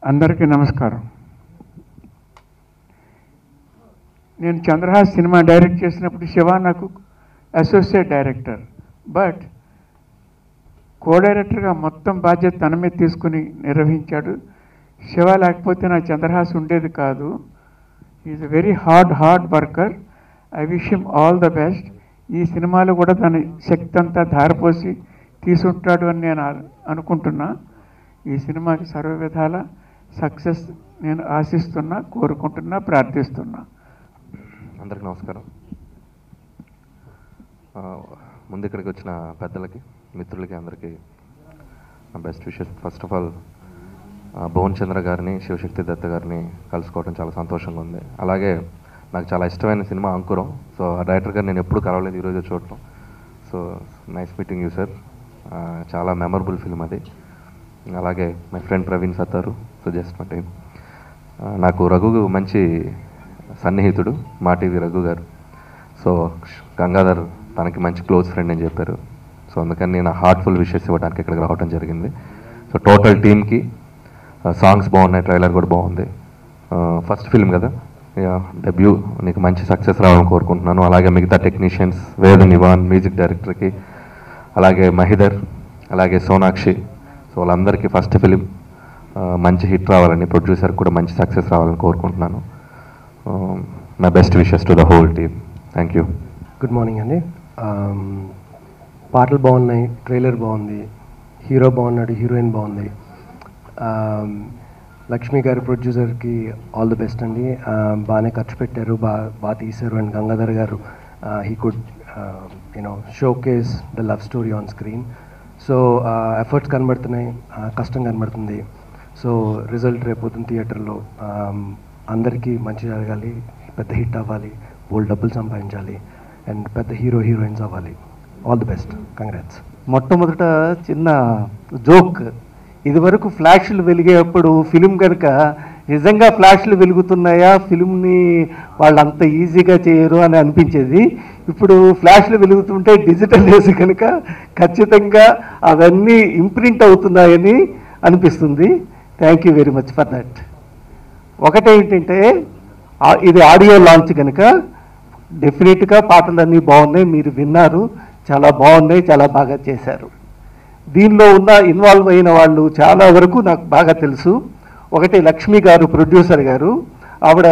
అందరికీ నమస్కారం నేను చంద్రహాస్ సినిమా డైరెక్ట్ చేసినప్పుడు శివ నాకు అసోసియేట్ డైరెక్టర్ బట్ కో డైరెక్టర్గా మొత్తం బాధ్యత తన మీద తీసుకుని నిర్వహించాడు శివ లేకపోతే నా చంద్రహాస్ ఉండేది కాదు is a very hard hard worker I wish him all the best ఈ సినిమాలో కూడా తన శక్తి అంతా ధారపోసి తీసుంటాడు అని నేను ఆ- అనుకుంటున్నా ఈ సినిమాకి సర్వ విధాల సక్సెస్ నేను ఆశిస్తున్నా కోరుకుంటున్నా ప్రార్థిస్తున్నా అందరికి నమస్కారం ఆ, ముందు ఇక్కడికి వచ్చిన పెద్దలకి మిత్రులకి అందరికీ నా best wishes first of all Bhuvan Chandra గారిని శివశక్తి దత్త గారిని కలుసుకోవడం చాలా సంతోషంగా ఉంది అలాగే నాకు చాలా ఇష్టమైన సినిమా అంకురం సో ఆ డైరెక్టర్ గారు నేను ఎప్పుడు కలవలేదు ఈరోజు చూడటం so nice meeting you sir చాలా మెమరబుల్ ఫిల్మ్ అది అలాగే my friend Praveen Sattaru so just మా టైం నాకు రఘు మంచి సన్నిహితుడు మా టీవీ రఘు గారు సో గంగాధర్ తనకి మంచి క్లోజ్ ఫ్రెండ్ అని చెప్పారు సో అందుకని నేను హార్ట్ఫుల్ విషెస్ ఇవ్వడానికి ఇక్కడికి రావడం జరిగింది సో టోటల్ టీమ్కి సాంగ్స్ బాగున్నాయి ట్రైలర్ కూడా బాగుంది ఫస్ట్ ఫిల్మ్ కదా డెబ్యూ నీకు మంచి సక్సెస్ రావాలని కోరుకుంటున్నాను అలాగే మిగతా టెక్నీషియన్స్ వేద నివాన్ మ్యూజిక్ డైరెక్టర్కి అలాగే మహిదర్ అలాగే సోనాక్షి సో వాళ్ళందరికీ ఫస్ట్ ఫిలిం మంచి హిట్ రావాలని ప్రొడ్యూసర్ కూడా మంచి సక్సెస్ రావాలని కోరుకుంటున్నాను my best wishes to the whole team thank you good morning అండి ఆమ్, పాటలు బాగున్నాయి ట్రైలర్ బాగుంది హీరో బాగున్నాడు హీరోయిన్ బాగుంది ఆమ్, లక్ష్మి గారి ప్రొడ్యూసర్కి ఆల్ ది బెస్ట్ అండి ఆమ్, బాగానే ఖర్చు పెట్టారు బాగా బాగా తీశారు అండ్ గంగాధర్ గారు he could you know showcase the love story on screen so efforts కనబడుతున్నాయి ఆ, కష్టం కనబడుతుంది సో రిజల్ట్ రేపోతుంది థియేటర్లో ఆమ్, అందరికీ మంచి జరగాలి పెద్ద హిట్ అవ్వాలి బోల్ డబ్బులు సంపాదించాలి అండ్ పెద్ద హీరో హీరోయిన్స్ అవ్వాలి ఆల్ ది బెస్ట్ కంగ్రాట్స్ మొట్టమొదట చిన్న జోక్ ఇదివరకు ఫ్లాష్లు వెలిగేటప్పుడు ఫిలిం కనుక నిజంగా ఫ్లాష్లు వెలుగుతున్నాయా ఫిలింని వాళ్ళు అంత ఈజీగా చేయరు అని అనిపించేది ఇప్పుడు ఫ్లాష్లు వెలుగుతుంటే డిజిటల్ వేసి కనుక ఖచ్చితంగా అవన్నీ ఇంప్రింట్ అవుతున్నాయని అనిపిస్తుంది thank you very much for that ఒకటేంటంటే ఆ- ఇది ఆడియో లాంచ్ కనుక డెఫినెట్గా పాటలన్నీ బాగున్నాయి మీరు విన్నారు చాలా బాగున్నాయి చాలా బాగా చేశారు దీనిలో ఉన్న ఇన్వాల్వ్ అయిన వాళ్ళు చాలా వరకు నాకు బాగా తెలుసు ఒకటి లక్ష్మి గారు ప్రొడ్యూసర్ గారు ఆవిడ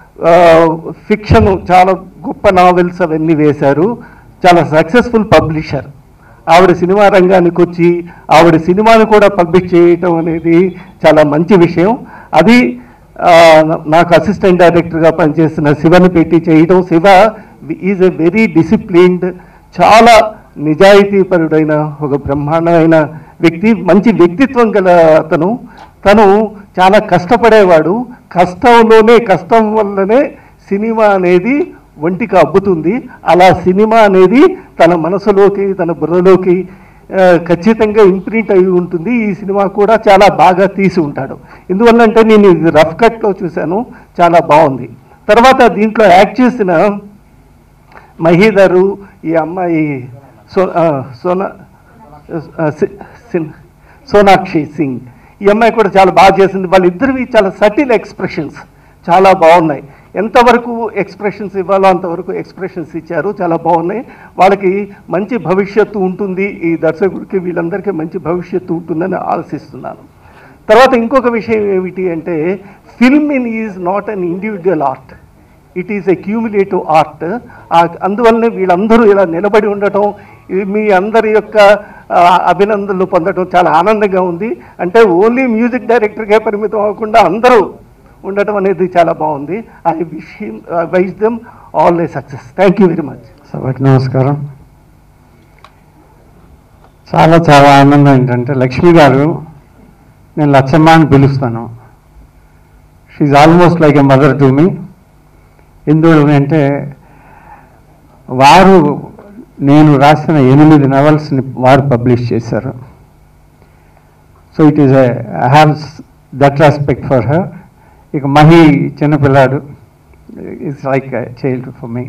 ఫిక్షన్ చాలా గొప్ప నావెల్స్ అవన్నీ వేశారు చాలా సక్సెస్ఫుల్ పబ్లిషర్ ఆవిడ సినిమా రంగానికి వచ్చి ఆవిడ సినిమాను కూడా పబ్లిష్ చేయటం అనేది చాలా మంచి విషయం అది ఆ, నాకు అసిస్టెంట్ డైరెక్టర్గా పనిచేస్తున్న శివని పెట్టి చేయడం Shiva is a very disciplined చాలా నిజాయితీపరుడైన ఒక బ్రహ్మాండమైన వ్యక్తి మంచి వ్యక్తిత్వం గల అతను తను చాలా కష్టపడేవాడు కష్టంలోనే కష్టం వల్లనే సినిమా అనేది ఒంటికి అబ్బుతుంది అలా సినిమా అనేది తన మనసులోకి తన బుర్రలోకి ఆ, ఖచ్చితంగా ఇంప్రింట్ అయి ఉంటుంది ఈ సినిమా కూడా చాలా బాగా తీసి ఉంటాడు ఎందువల్లంటే నేను ఇది రఫ్ కట్లో చూశాను చాలా బాగుంది తర్వాత దీంట్లో యాక్ట్ చేసిన మహీధరు ఈ అమ్మాయి సో ఆ, సోనా ఆ, సి- సిన్- సోనాక్షి సింగ్ ఈ అమ్మాయి కూడా చాలా బాగా చేసింది వాళ్ళిద్దరివి చాలా సటిల్ ఎక్స్ప్రెషన్స్ చాలా బాగున్నాయి ఎంతవరకు ఎక్స్ప్రెషన్స్ ఇవ్వాలో అంతవరకు ఎక్స్ప్రెషన్స్ ఇచ్చారు చాలా బాగున్నాయి వాళ్ళకి మంచి భవిష్యత్తు ఉంటుంది ఈ దర్శకుడికి వీళ్ళందరికీ మంచి భవిష్యత్తు ఉంటుందని ఆశిస్తున్నాను తర్వాత ఇంకొక విషయం ఏమిటి అంటే film in is not an individual art it is a cumulative art అందువల్లనే వీళ్ళందరూ ఇలా నిలబడి ఉండటం ఇది మీ అందరి యొక్క ఆ, అభినందనలు పొందడం చాలా ఆనందంగా ఉంది అంటే ఓన్లీ మ్యూజిక్ డైరెక్టర్గా పరిమితం అవ్వకుండా అందరూ ఉండటం అనేది చాలా బాగుంది I wish him wise them all a success thank you very much సభకి నమస్కారం చాలా చాలా ఆనందం ఏంటంటే లక్ష్మి గారు నేను లచ్చమ్మ అని పిలుస్తాను she almost like a mother to me ఎందువల్ల అంటే వారు నేను రాసిన ఎనిమిది నవల్స్ని వారు పబ్లిష్ చేశారు so it is I have that respect for her ఇక మహి చిన్నపిల్లాడు it's like child for me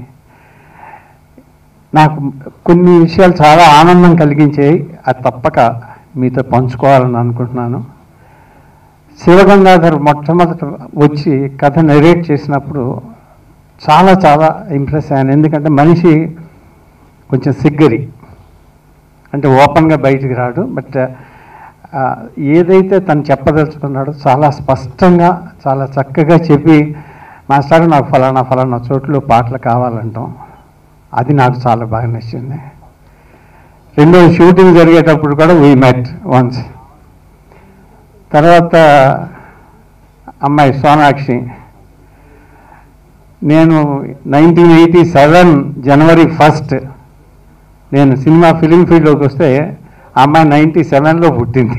నాకు కొన్ని విషయాలు చాలా ఆనందం కలిగించాయి అది తప్పక మీతో పంచుకోవాలని అనుకుంటున్నాను శివగంగాధర్ మొట్టమొదట వచ్చి కథ నెరేట్ చేసినప్పుడు చాలా చాలా ఇంప్రెస్ అయ్యాను ఎందుకంటే మనిషి కొంచెం సిగ్గరి అంటే ఓపెన్గా బయటికి రాడు బట్ ఆ, ఏదైతే తను చెప్పదలుచుకున్నాడో చాలా స్పష్టంగా చాలా చక్కగా చెప్పి మాస్టర్ నాకు ఫలానా ఫలానా చోట్ల పాటలు కావాలంటాం అది నాకు చాలా బాగా నచ్చింది రెండో షూటింగ్ జరిగేటప్పుడు కూడా వీ మెట్ వన్స్ తర్వాత అమ్మాయి సోనాక్షి నేను nineteen eighty seven January first నేను సినిమా ఫిలిం ఫీల్డ్లోకి వస్తే ఆ అమ్మాయి నైంటీ సెవెన్లో పుట్టింది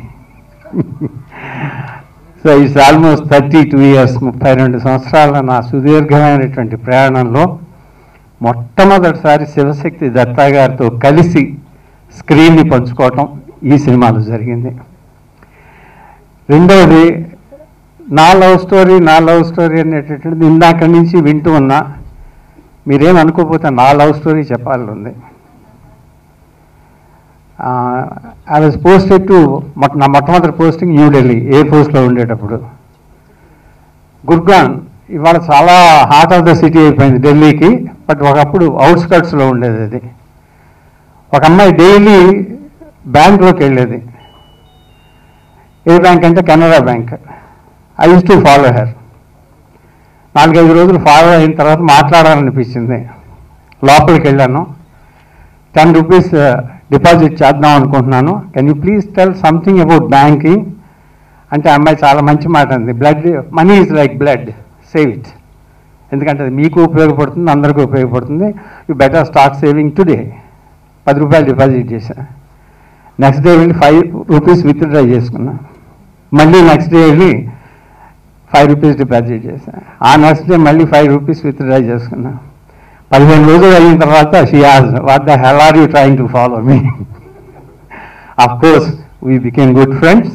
so it's almost thirty two years ముప్పై రెండు సంవత్సరాల నా సుదీర్ఘమైనటువంటి ప్రయాణంలో మొట్టమొదటిసారి శివశక్తి దత్తా గారితో కలిసి స్క్రీన్ని పంచుకోవటం ఈ సినిమాలో జరిగింది రెండవది నా లవ్ స్టోరీ నా లవ్ స్టోరీ అనేటటువంటిది ఇందాక నుంచి వింటూ ఉన్నా మీరేం అనుకోకపోతే నా లవ్ స్టోరీ చెప్పాలని ఉంది ఐ వాజ్ పోస్టెడ్ టు నా మొట్టమొదటి పోస్టింగ్ న్యూఢిల్లీ ఎయిర్ ఫోర్స్లో ఉండేటప్పుడు గుర్గాన్ ఇవాళ చాలా హార్ట్ ఆఫ్ ద సిటీ అయిపోయింది ఢిల్లీకి బట్ ఒకప్పుడు అవుట్స్కట్స్లో ఉండేది అది ఒక అమ్మాయి డైలీ బ్యాంక్లోకి వెళ్ళేది ఏ బ్యాంక్ అంటే Canara bank I used to follow her నాలుగైదు రోజులు ఫాలో అయిన తర్వాత మాట్లాడాలనిపించింది లోపలికి వెళ్ళాను టెన్ రూపీస్ డిపాజిట్ చేద్దాం అనుకుంటున్నాను can you please tell something about banking అంటే ఆ అమ్మాయి చాలా మంచి మాట అంది blood money is like blood save it ఎందుకంటే అది మీకు ఉపయోగపడుతుంది అందరికీ ఉపయోగపడుతుంది you better start saving today పది రూపాయలు డిపాజిట్ చేశా నెక్స్ట్ డే వెళ్ళి ఫైవ్ రూపీస్ విత్డ్రా చేసుకున్నా మళ్ళీ నెక్స్ట్ డే వెళ్ళి ఫైవ్ రూపీస్ డిపాజిట్ చేశా ఆ నెక్స్ట్ డే మళ్ళీ ఫైవ్ రూపీస్ విత్డ్రా చేసుకున్నా పదిహేను రోజులు అయిన తర్వాత she has what the hell are you trying to follow me of course we became good friends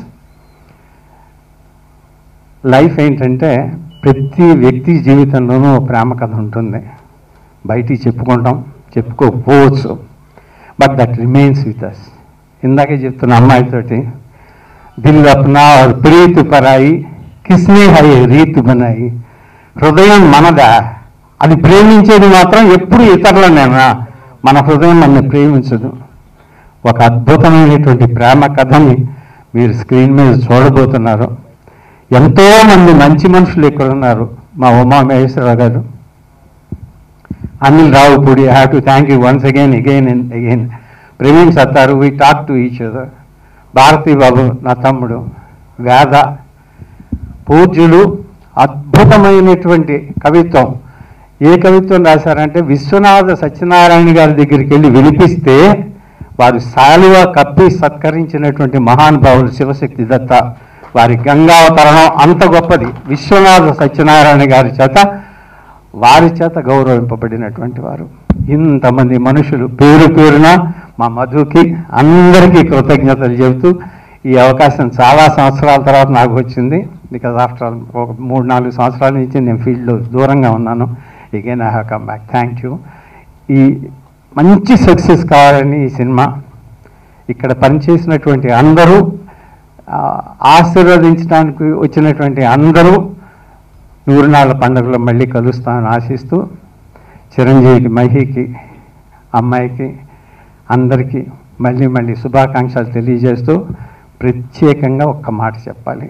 life ఏంటంటే ప్రతి వ్యక్తి జీవితంలోనూ ఒక ప్రేమ కథ ఉంటుంది బయటికి చెప్పుకుంటాం చెప్పుకోకపోవచ్చు but that remains with us ఇందాకే చెప్తున్న అమ్మాయితోటి దిల్ అప్నా और ప్రీత్ పరాయి కిస్నే హై రీత్ బనాయి హృదయం మనదా అది ప్రేమించేది మాత్రం ఎప్పుడు ఇతరులనేనా మన హృదయం మన ప్రేమించదు ఒక అద్భుతమైనటువంటి ప్రేమ కథని మీరు స్క్రీన్ మీద చూడబోతున్నారు ఎంతో మంది మంచి మనుషులు ఇక్కడ ఉన్నారు మా ఉమా మహేశ్వరరావు గారు Anil Ravipudi I have to thank you once again again and again Praveen Sattaru we talk to each other Bharathi Babu నా తమ్ముడు వేద పూజ్యులు అద్భుతమైనటువంటి కవిత్వం ఏ కవిత్వం రాశారంటే విశ్వనాథ సత్యనారాయణ గారి దగ్గరికి వెళ్ళి వినిపిస్తే వారు శాలువ కప్పి సత్కరించినటువంటి మహానుభావులు శివశక్తి దత్త వారి గంగావతరణం అంత గొప్పది విశ్వనాథ సత్యనారాయణ గారి చేత వారి చేత గౌరవింపబడినటువంటి వారు ఇంతమంది మనుషులు పేరు పేరున మా మధుకి అందరికీ కృతజ్ఞతలు చెబుతూ ఈ అవకాశం చాలా సంవత్సరాల తర్వాత నాకు వచ్చింది బికాజ్ ఆఫ్టర్ ఆల్ ఒక మూడు నాలుగు సంవత్సరాల నుంచి నేను ఫీల్డ్లో దూరంగా ఉన్నాను again I have come back thank you ఈ మంచి సక్సెస్ కావాలని ఈ సినిమా ఇక్కడ పనిచేసినటువంటి అందరూ ఆ, ఆశీర్వదించడానికి వచ్చినటువంటి అందరూ నూరునాళ్ళ పండుగలో మళ్ళీ కలుస్తామని ఆశిస్తూ చిరంజీవికి మహికి అమ్మాయికి అందరికీ మళ్ళీ మళ్ళీ శుభాకాంక్షలు తెలియజేస్తూ ప్రత్యేకంగా ఒక్క మాట చెప్పాలి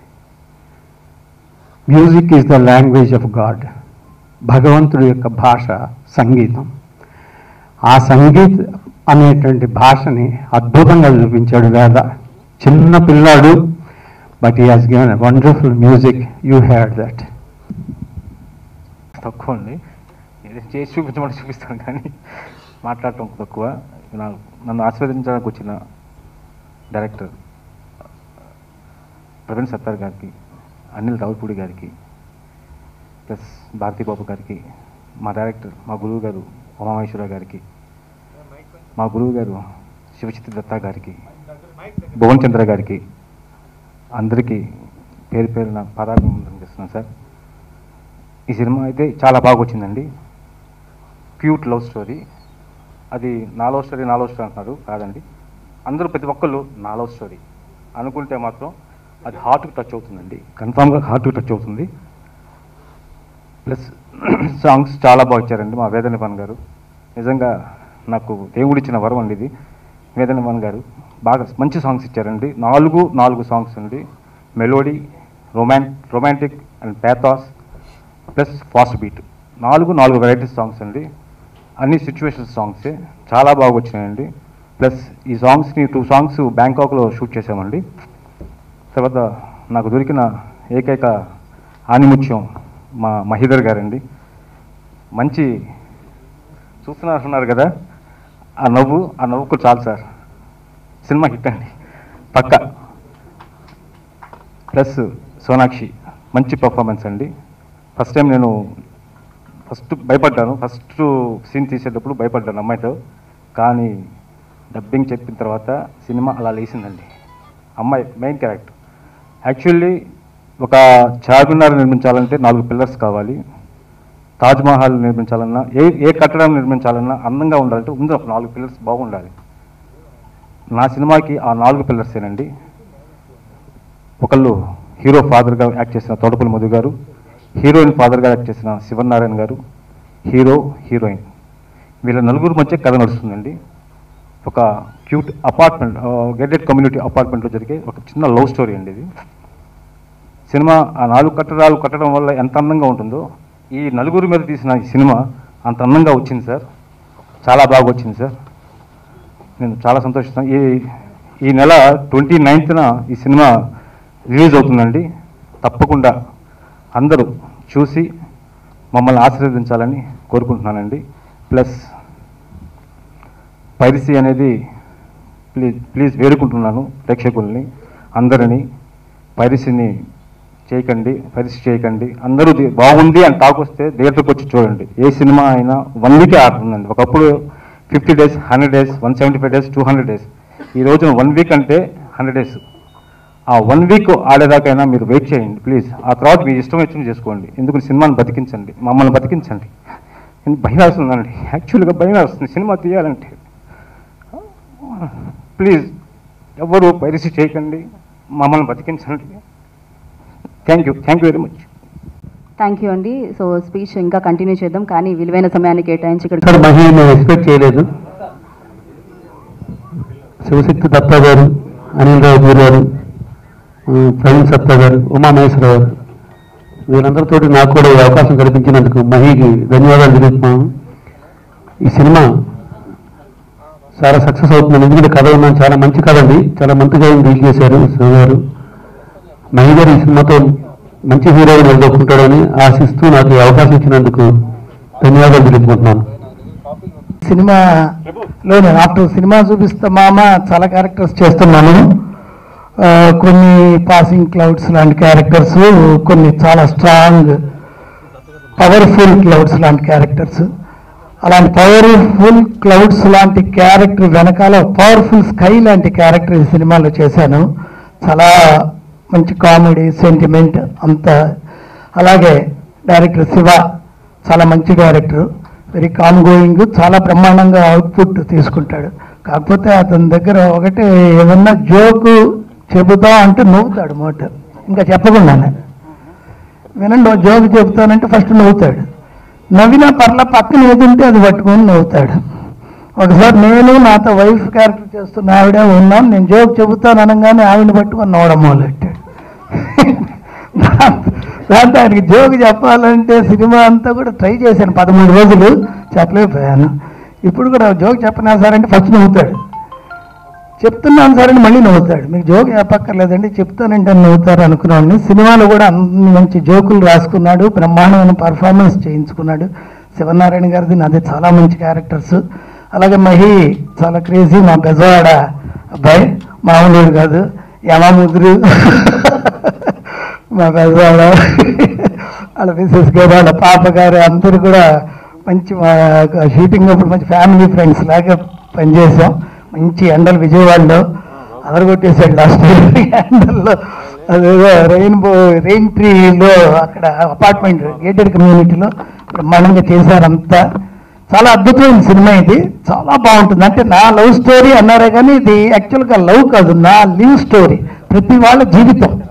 music is the language of God భగవంతుడి యొక్క భాష సంగీతం ఆ సంగీత్ అనేటువంటి భాషని అద్భుతంగా చూపించాడు వేద చిన్న పిల్లాడు but he has given wonderful music you had that తక్కువ అండి ఏదైనా చేసి చూపించమని చూపిస్తాను కానీ మాట్లాడటం తక్కువ నాకు నన్ను ఆశీర్వదించడానికి వచ్చిన డైరెక్టర్ ప్రవీణ్ సత్తార్ గారికి అనిల్ రావుపూడి గారికి ప్లస్ భారతీబాబు గారికి మా డైరెక్టర్ మా గురువు గారు ఉమామహేశ్వర గారికి మా గురువు గారు శివచిత్ర దత్తా గారికి భువన్ చంద్ర గారికి అందరికీ పేరు పేరున పదాభివందనం చేస్తున్నాను సార్ ఈ సినిమా అయితే చాలా బాగా వచ్చిందండి క్యూట్ లవ్ స్టోరీ అది నా లవ్ స్టోరీ నా లవ్ స్టోరీ అంటున్నారు కాదండి అందరూ ప్రతి ఒక్కళ్ళు నా లవ్ స్టోరీ అనుకుంటే మాత్రం అది హార్ట్కి టచ్ అవుతుందండి కన్ఫామ్గా హార్ట్కి టచ్ అవుతుంది ప్లస్ సాంగ్స్ చాలా బాగా ఇచ్చారండి మా వేదన పన్ గారు నిజంగా నాకు దేవుడు ఇచ్చిన వరం అండి ఇది వేదన పన్ గారు బాగా మంచి సాంగ్స్ ఇచ్చారండి నాలుగు నాలుగు సాంగ్స్ అండి melody roman romantic and pathos plus fast beat నాలుగు నాలుగు వెరైటీస్ సాంగ్స్ అండి అన్ని సిచ్యువేషన్ సాంగ్సే చాలా బాగా వచ్చినాయండి ప్లస్ ఈ సాంగ్స్ని టూ సాంగ్స్ బ్యాంకాక్లో షూట్ చేసామండి తర్వాత నాకు దొరికిన ఏకైక ఆనిముత్యం మా మహిదర్ గారండి మంచి చూస్తున్నారు కదా ఆ నవ్వు ఆ నవ్వుకు చాలు సార్ సినిమా హిట్ అండి పక్క ప్లస్ సోనాక్షి మంచి పర్ఫార్మెన్స్ అండి ఫస్ట్ టైం నేను ఫస్ట్ భయపడ్డాను ఫస్ట్ సీన్ తీసేటప్పుడు భయపడ్డాను అమ్మాయితో కానీ డబ్బింగ్ చెప్పిన తర్వాత సినిమా అలా లేచిందండి అమ్మాయి మెయిన్ క్యారెక్టర్ యాక్చువల్లీ ఒక చార్మినార్ నిర్మించాలంటే నాలుగు పిల్లర్స్ కావాలి తాజ్మహల్ నిర్మించాలన్నా ఏ ఏ కట్టడం నిర్మించాలన్నా అందంగా ఉండాలంటే ముందు ఒక నాలుగు పిల్లర్స్ బాగుండాలి నా సినిమాకి ఆ నాలుగు పిల్లర్సేనండి ఒకళ్ళు హీరో ఫాదర్గా యాక్ట్ చేసిన తోటపల్లి మధు గారు హీరోయిన్ ఫాదర్గా యాక్ట్ చేసిన శివనారాయణ గారు హీరో హీరోయిన్ వీళ్ళ నలుగురు మధ్య కథ నడుస్తుందండి ఒక క్యూట్ అపార్ట్మెంట్ గెటెడ్ కమ్యూనిటీ అపార్ట్మెంట్లో జరిగే ఒక చిన్న లవ్ స్టోరీ అండి ఇది సినిమా ఆ నాలుగు కట్టడాలు కట్టడం వల్ల ఎంత అందంగా ఉంటుందో ఈ నలుగురి మీద తీసిన ఈ సినిమా అంత అందంగా వచ్చింది సార్ చాలా బాగా వచ్చింది సార్ నేను చాలా సంతోషిస్తాను ఈ ఈ నెల ట్వంటీ నైన్త్న ఈ సినిమా రిలీజ్ అవుతుందండి తప్పకుండా అందరూ చూసి మమ్మల్ని ఆశీర్వదించాలని కోరుకుంటున్నానండి ప్లస్ పైరసీ అనేది ప్లీజ్ ప్లీజ్ వేడుకుంటున్నాను ప్రేక్షకుల్ని అందరినీ పైరసీని చేయకండి పైరసీ చేయకండి అందరూ ది- బాగుంది అని టాక్ వస్తే థియేటర్కి వచ్చి చూడండి ఏ సినిమా అయినా వన్ వీకే ఆడుతుందండి ఒకప్పుడు fifty days hundred days one seventy five days two hundred days ఈ రోజున వన్ వీక్ అంటే హండ్రెడ్ డేస్ ఆ వన్ వీక్ ఆడేదాకైనా మీరు వెయిట్ చేయండి ప్లీజ్ ఆ తర్వాత మీ ఇష్టం వచ్చింది చేసుకోండి ఎందుకు సినిమాని బతికించండి మమ్మల్ని బతికించండి నేను భయం వేస్తుందండి యాక్చువల్గా భయం వేస్తుంది సినిమా తీయాలంటే ప్లీజ్ ఎవరు పైరసీ చేయకండి మమ్మల్ని బతికించండి thank you thank you very much thank you అండి సో స్పీచ్ ఇంకా కంటిన్యూ చేద్దాం కానీ విలువైన సమయాన్ని కేటాయించి ఇక్కడ సార్ మహి మేము ఎక్స్పెక్ట్ చేయలేదు శివశక్తి దత్త గారు అనిల్ రావు గారు ఆ, ప్రవీణ్ సత్తా గారు ఉమామహేశ్వర గారు వీరందరితో నాకు కూడా ఈ అవకాశం కల్పించినందుకు మహికి ధన్యవాదాలు తెలుపుతున్నాను ఈ సినిమా చాలా సక్సెస్ అవుతుంది ఎందుకంటే కథ ఉన్నాను చాలా మంచి కథ అండి చాలా మంచిగా డీల్ చేశారు శివ గారు మహి గారు ఈ సినిమాతో మంచి హీరోగా నిలదొక్కుంటాడని ఆశిస్తూ నాకు ఈ అవకాశం ఇచ్చినందుకు ధన్యవాదాలు తెలుపుకుంటున్నాను సినిమాలో నేను ఆఫ్టర్ సినిమా చూపిస్తా మామ చాలా క్యారెక్టర్స్ చేస్తున్నాను ఆ, కొన్ని పాసింగ్ క్లౌడ్స్ లాంటి క్యారెక్టర్స్ కొన్ని చాలా స్ట్రాంగ్ పవర్ఫుల్ క్లౌడ్స్ లాంటి క్యారెక్టర్స్ అలాంటి పవర్ఫుల్ క్లౌడ్స్ లాంటి క్యారెక్టర్ వెనకాల పవర్ఫుల్ స్కై లాంటి క్యారెక్టర్ ఈ సినిమాలో చేశాను చాలా మంచి కామెడీ సెంటిమెంట్ అంత అలాగే డైరెక్టర్ శివ చాలా మంచి డైరెక్టర్ వెరీ కామ్ గోయింగ్ చాలా బ్రహ్మాండంగా అవుట్పుట్ తీసుకుంటాడు కాకపోతే అతని దగ్గర ఒకటే ఏదన్నా జోకు చెబుతాం అంటే నవ్వుతాడు మోట ఇంకా చెప్పకుండానే వినండి ఓ జోక్ చెబుతానంటే ఫస్ట్ నవ్వుతాడు నవ్వినా పర్ల పక్కన ఏదుంటే అది పట్టుకొని నవ్వుతాడు ఒకసారి నేను నాతో వైఫ్ క్యారెక్టర్ చేస్తున్న ఆవిడ ఉన్నాం నేను జోక్ చెబుతాను అనగానే ఆవిడని పట్టుకొని నవ్వడం మొదలెట్టాడు దాంతో- దాంతో ఆయనకి జోక్ చెప్పాలంటే సినిమా అంతా కూడా ట్రై చేశాను పదమూడు రోజులు చెప్పలేకపోయాను ఇప్పుడు కూడా జోక్ చెప్పనా సార్ అంటే ఫస్ట్ నవ్వుతాడు చెప్తున్నాను సార్ అని మళ్ళీ నవ్వుతాడు మీకు జోక్ చెప్పక్కర్లేదండి చెప్తానంటే నవ్వుతారు అనుకున్నాను సినిమాలో కూడా అన్ని మంచి జోకులు రాసుకున్నాడు బ్రహ్మాండమైన పర్ఫార్మెన్స్ చేయించుకున్నాడు శివనారాయణ గారిది నాది చాలా మంచి క్యారెక్టర్స్ అలాగే మహి చాలా క్రేజీ మా బెజవాడ అబ్బాయి మామూలు కాదు యమముద్రు మా బెజవాడ వాళ్ళ మిసెస్ గారు వాళ్ళ పాప గారు అందరూ కూడా మంచి మా షూటింగ్ అప్పుడు మంచి ఫ్యామిలీ ఫ్రెండ్స్ లాగా పనిచేసాం మంచి ఎండలు విజయవాడలో అదరగొట్టేశాడు లాస్ట్ ఎండల్లో అదేదో రెయిన్బో రెయిన్ ట్రీలో అక్కడ అపార్ట్మెంట్ గేటెడ్ కమ్యూనిటీలో బ్రహ్మాండంగా చేశారంతా చాలా అద్భుతమైన సినిమా ఇది చాలా బాగుంటుంది అంటే నా లవ్ స్టోరీ అన్నారే కానీ ఇది యాక్చువల్గా లవ్ కాదు నా లివ్ స్టోరీ ప్రతి వాళ్ళ జీవితం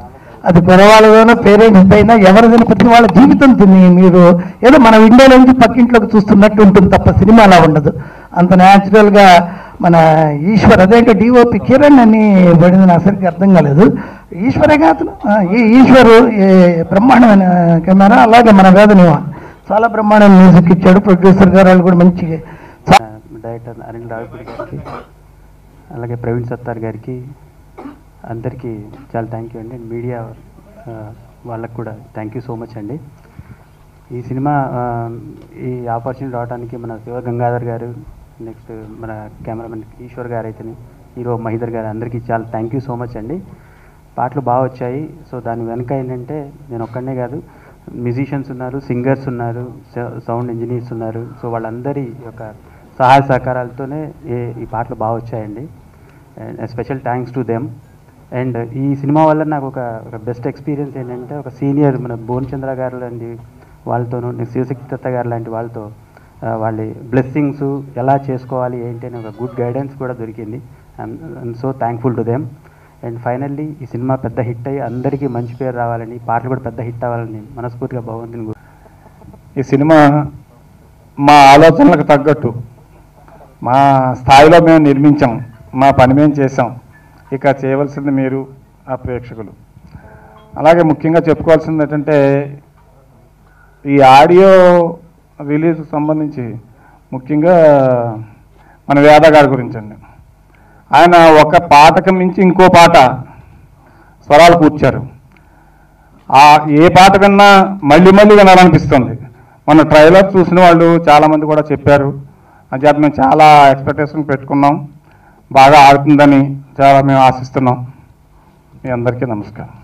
అది కురవాళ్ళదైనా పేరెంట్స్ అయినా ఎవరిదైనా ప్రతి వాళ్ళ జీవితం తిని మీరు ఏదో మనం ఇండియాలో నుంచి పక్కింట్లోకి చూస్తున్నట్టు ఉంటుంది తప్ప సినిమా అలా ఉండదు అంత న్యాచురల్గా మన ఈశ్వర్ అదే డిఓపి కిరణ్ అని పడింది నాకు సరిగ్గా అర్థం కాలేదు ఈశ్వరే కాదు ఆ, ఈ ఈశ్వరు ఏ బ్రహ్మాండమైన కెమెరా అలాగే మన వేదనివా చాలా బ్రహ్మాండమైన మ్యూజిక్ ఇచ్చాడు ప్రొడ్యూసర్ గారు వాళ్ళు కూడా మంచి డైరెక్టర్ అనిల్ రావిపూడి గారికి అలాగే ప్రవీణ్ సత్తార్ గారికి అందరికీ చాలా థ్యాంక్ యూ అండి మీడియా వాళ్ళకు కూడా థ్యాంక్ యూ సో మచ్ అండి ఈ సినిమా ఆ, ఈ ఆపర్చునిటీ రావడానికి మన శివ గంగాధర్ గారు నెక్స్ట్ మన కెమెరామెన్ ఈశ్వర్ గారు అయితేనే హీరో మహిదర్ గారు అందరికీ చాలా థ్యాంక్ యూ సో మచ్ అండి పాటలు బాగా వచ్చాయి సో దాని వెనక ఏంటంటే నేను ఒక్కడనే కాదు మ్యూజిషియన్స్ ఉన్నారు సింగర్స్ ఉన్నారు సౌండ్ ఇంజనీర్స్ ఉన్నారు సో వాళ్ళందరి యొక్క సహాయ సహకారాలతోనే ఈ- ఈ పాటలు బాగా వచ్చాయండి and special thanks to them and ఈ సినిమా వల్ల నాకు ఒక ఒక బెస్ట్ ఎక్స్పీరియన్స్ ఏంటంటే ఒక సీనియర్ మన భువన్ చంద్ర గారు లాంటి వాళ్ళతోనూ నెక్స్ట్ శివశక్తి దత్త గారు లాంటి వాళ్ళతో ఆ, వాళ్ళ బ్లెస్సింగ్స్ ఎలా చేసుకోవాలి ఏంటి అని ఒక గుడ్ గైడెన్స్ కూడా దొరికింది I'm so thankful to them and finally ఈ సినిమా పెద్ద హిట్ అయ్యి అందరికీ మంచి పేరు రావాలని పాటలు కూడా పెద్ద హిట్ అవ్వాలని మనస్ఫూర్తిగా భగవంతుని గు- ఈ సినిమా మా ఆలోచనలకు తగ్గట్టు మా స్థాయిలో మేము నిర్మించాం మా పని మేము చేసాం ఇక చేయవలసింది మీరు ఆ ప్రేక్షకులు అలాగే ముఖ్యంగా చెప్పుకోవాల్సింది ఏంటంటే ఈ ఆడియో రిలీజ్ సంబంధించి ముఖ్యంగా మన వేద గారి గురించి అండి ఆయన ఒక పాటకు మించి ఇంకో పాట స్వరాలు కూర్చారు ఆ ఏ పాట విన్నా మళ్ళీ మళ్ళీ వినాలనిపిస్తుంది మన ట్రైలర్ చూసిన వాళ్ళు చాలామంది కూడా చెప్పారు అంచేత మేము చాలా ఎక్స్పెక్టేషన్ పెట్టుకున్నాం బాగా ఆడుతుందని చాలా మేము ఆశిస్తున్నాం మీ అందరికీ నమస్కారం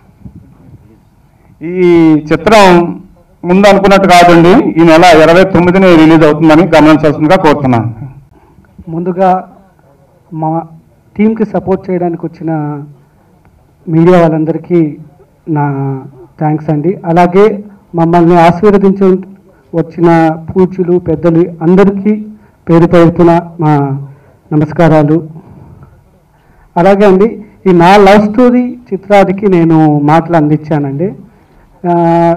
ఈ చిత్రం ముందు అనుకున్నట్టు కాదండి ఈ నెల ఇరవై తొమ్మిదిని రిలీజ్ అవుతుందని గమనించాల్సిందిగా కోరుతున్నాను ముందుగా మా టీంకి సపోర్ట్ చేయడానికి వచ్చిన మీడియా వాళ్ళందరికీ నా థ్యాంక్స్ అండి అలాగే మమ్మల్ని ఆశీర్వదించ వచ్చిన పూజలు పెద్దలు అందరికీ పేరు పేరుతున్న మా నమస్కారాలు అలాగే అండి ఈ నా లవ్ స్టోరీ చిత్రానికి నేను మాటలు అందించానండి ఆ,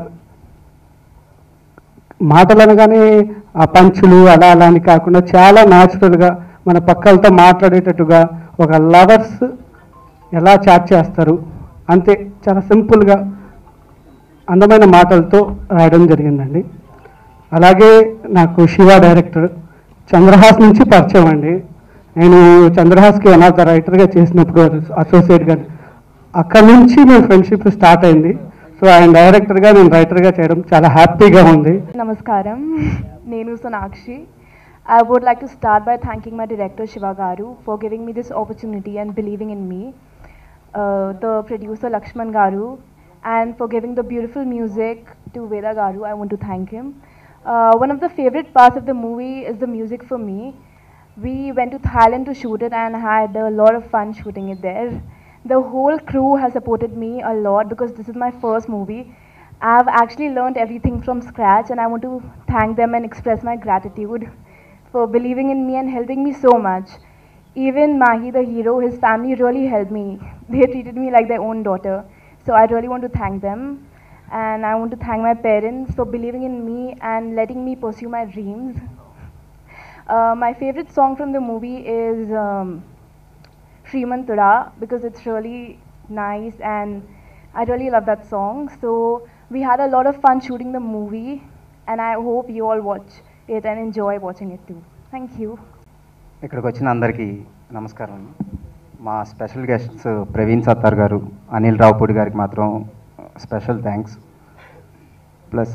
మాటలు అనగానే ఆ పంచులు అలా అలా అని కాకుండా చాలా న్యాచురల్గా మన పక్కలతో మాట్లాడేటట్టుగా ఒక లవర్స్ ఎలా చాట్ చేస్తారు అంతే చాలా సింపుల్గా అందమైన మాటలతో రాయడం జరిగిందండి అలాగే నాకు శివ డైరెక్టర్ చంద్రహాస్ నుంచి పరిచయం అండి నేను చంద్రహాస్కి వన్ ఆఫ్ ద రైటర్గా చేసినప్పుడు అసోసియేట్గా అక్కడ నుంచి మేము ఫ్రెండ్షిప్ స్టార్ట్ అయింది సో ఆయన డైరెక్టర్గా నేను రైటర్గా చేయడం చాలా హ్యాపీగా ఉంది Namaskaram. Nenu Sonakshi. I would like to start by thanking my director Shiva Garu for giving me this opportunity and believing in me. Uh, the producer Lakshman Garu and for giving the beautiful music to Veda Garu. I want to thank him. Uh, one of the favorite parts of the movie is the music for me. We went to Thailand to shoot it and had a lot of fun shooting it there. The whole crew has supported me a lot because this is my first movie. I've actually learned everything from scratch and I want to thank them and express my gratitude for believing in me and helping me so much. Even Mahi, the hero, his family really helped me. They treated me like their own daughter. So I really want to thank them. And I want to thank my parents for believing in me and letting me pursue my dreams. Uh, my favorite song from the movie is um, Srimantura because it's really nice and I really love that song. So we had a lot of fun shooting the movie and I hope you all watch it and enjoy watching it too. Thank you. ఇక్కడికి వచ్చిన అందరికీ నమస్కారం మా special guests Praveen Sattar గారు అనిల్ రావుపూడి గారికి మాత్రం special thanks plus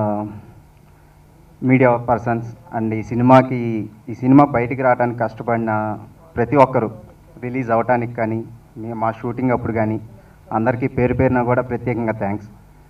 media persons and ఈ సినిమాకి ఈ సినిమా బయటికి రావడానికి కష్టపడిన ప్రతి ఒక్కరు రిలీజ్ అవ్వటానికి కానీ మీ- మా షూటింగ్ అప్పుడు కానీ అందరికీ పేరు పేరున కూడా ప్రత్యేకంగా థ్యాంక్స్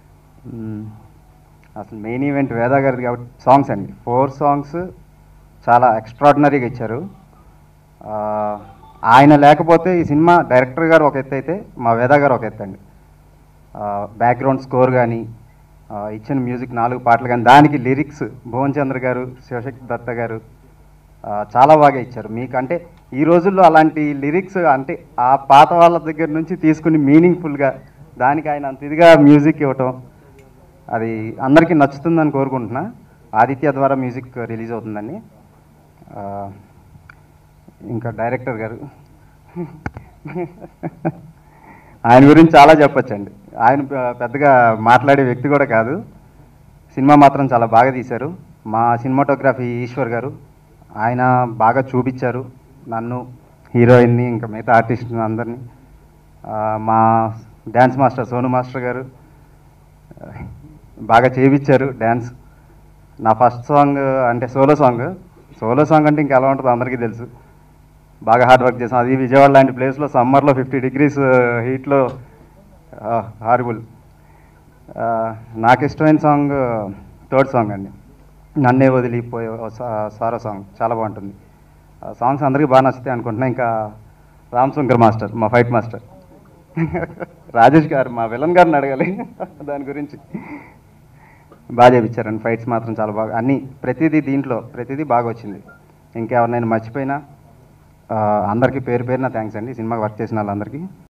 అసలు మెయిన్ ఈవెంట్ వేదా గారిది కాబట్టి సాంగ్స్ అండి ఫోర్ సాంగ్స్ చాలా ఎక్స్ట్రాడినరీగా ఇచ్చారు ఆ, ఆయన లేకపోతే ఈ సినిమా డైరెక్టర్ గారు ఒక ఎత్తు అయితే మా వేదా గారు ఒక ఎత్తు అండి బ్యాక్గ్రౌండ్ స్కోర్ కానీ ఇచ్చిన మ్యూజిక్ నాలుగు పాటలు కానీ దానికి లిరిక్స్ భువన్ చంద్ర గారు శివశక్తి దత్త గారు ఆ, చాలా బాగా ఇచ్చారు మీకు అంటే ఈ రోజుల్లో అలాంటి లిరిక్స్ అంటే ఆ పాత వాళ్ళ దగ్గర నుంచి తీసుకుని మీనింగ్ఫుల్గా దానికి ఆయన అంత ఇదిగా మ్యూజిక్ ఇవ్వటం అది అందరికీ నచ్చుతుందని కోరుకుంటున్నా ఆదిత్య ద్వారా మ్యూజిక్ రిలీజ్ అవుతుందని ఆ, ఇంకా డైరెక్టర్ గారు ఆయన గురించి చాలా చెప్పొచ్చండి ఆయన పె- పెద్దగా మాట్లాడే వ్యక్తి కూడా కాదు సినిమా మాత్రం చాలా బాగా తీశారు మా సినిమాటోగ్రఫీ ఈశ్వర్ గారు ఆయన బాగా చూపించారు నన్ను హీరోయిన్ని ఇంకా మిగతా ఆర్టిస్ట్ అందరినీ ఆ, మా డ్యాన్స్ మాస్టర్ సోను మాస్టర్ గారు ఆ, బాగా చేయించారు డ్యాన్స్ నా ఫస్ట్ సాంగ్ అంటే సోలో సాంగ్ సోలో సాంగ్ అంటే ఇంకా ఎలా ఉంటుందో అందరికీ తెలుసు బాగా హార్డ్ వర్క్ చేసాం అది విజయవాడ లాంటి ప్లేస్లో సమ్మర్లో ఫిఫ్టీ డిగ్రీస్ హీట్లో హారిబుల్ నాకు ఇష్టమైన సాంగ్ థర్డ్ సాంగ్ అండి నన్నే వదిలిపోయే ఓ సా- సారో సాంగ్ చాలా బాగుంటుంది ఆ సాంగ్స్ అందరికీ బాగా నచ్చుతాయి అనుకుంటున్నా ఇంకా రామ్ శంకర్ మాస్టర్ మా ఫైట్ మాస్టర్ రాజేష్ గారు మా విలన్ గారిని అడగాలి దాని గురించి బాగా చేయించారండి ఫైట్స్ మాత్రం చాలా బాగా అన్నీ ప్రతిదీ దీంట్లో ప్రతిదీ బాగా వచ్చింది ఇంకెవరినైనా మర్చిపోయినా ఆ, అందరికీ పేరు పేరున థ్యాంక్స్ అండి ఈ సినిమాకి వర్క్ చేసిన వాళ్ళందరికీ